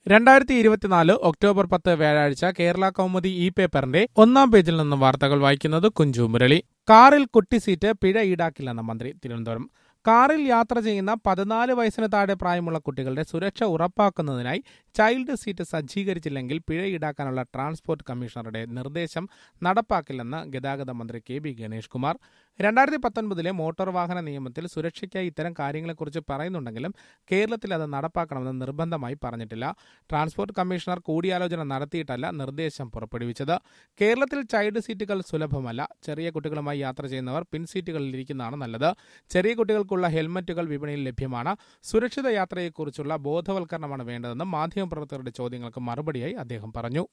രണ്ടായിരത്തി ഇരുപത്തിനാല് ഒക്ടോബർ പത്ത് വ്യാഴാഴ്ച കേരള കൗമുദി ഇ പേപ്പറിന്റെ ഒന്നാം പേജിൽ നിന്നും വാർത്തകൾ വായിക്കുന്നത് കുഞ്ചു മുരളി കാറിൽ കുട്ടി സീറ്റ് പിഴ ഈടാക്കില്ലെന്ന മന്ത്രി തിരുവനന്തപുരം കാറിൽ യാത്ര ചെയ്യുന്ന പതിനാല് വയസ്സിന് താഴെ പ്രായമുള്ള കുട്ടികളുടെ സുരക്ഷ ഉറപ്പാക്കുന്നതിനായി ചൈൽഡ് സീറ്റ് സജ്ജീകരിച്ചില്ലെങ്കിൽ പിഴ ഈടാക്കാനുള്ള ട്രാൻസ്പോർട്ട് കമ്മീഷണറുടെ നിർദ്ദേശം നടപ്പാക്കില്ലെന്ന് ഗതാഗത മന്ത്രി കെ ബി ഗണേഷ് കുമാർ രണ്ടായിരത്തി പത്തൊൻപതിലെ മോട്ടോർ വാഹന നിയമത്തിൽ സുരക്ഷയ്ക്കായി ഇത്തരം കാര്യങ്ങളെക്കുറിച്ച് പറയുന്നുണ്ടെങ്കിലും കേരളത്തിൽ അത് നടപ്പാക്കണമെന്ന് നിർബന്ധമായി പറഞ്ഞിട്ടില്ല ട്രാൻസ്പോർട്ട് കമ്മീഷണർ കൂടിയാലോചന നടത്തിയിട്ടല്ല നിർദ്ദേശം പുറപ്പെടുവിച്ചത് കേരളത്തിൽ ചൈൽഡ് സീറ്റുകൾ സുലഭമല്ല ചെറിയ കുട്ടികളുമായി യാത്ര ചെയ്യുന്നവർ പിൻ സീറ്റുകളിൽ ഇരിക്കുന്നതാണ് നല്ലത് ചെറിയ കുട്ടികൾക്കുള്ള ഹെൽമറ്റുകൾ വിപണിയിൽ ലഭ്യമാണ് സുരക്ഷിത യാത്രയെക്കുറിച്ചുള്ള ബോധവൽക്കരണമാണ് വേണ്ടതെന്ന് മാധ്യമപ്രവർത്തകരുടെ ചോദ്യങ്ങൾക്ക് മറുപടിയായി അദ്ദേഹം പറഞ്ഞു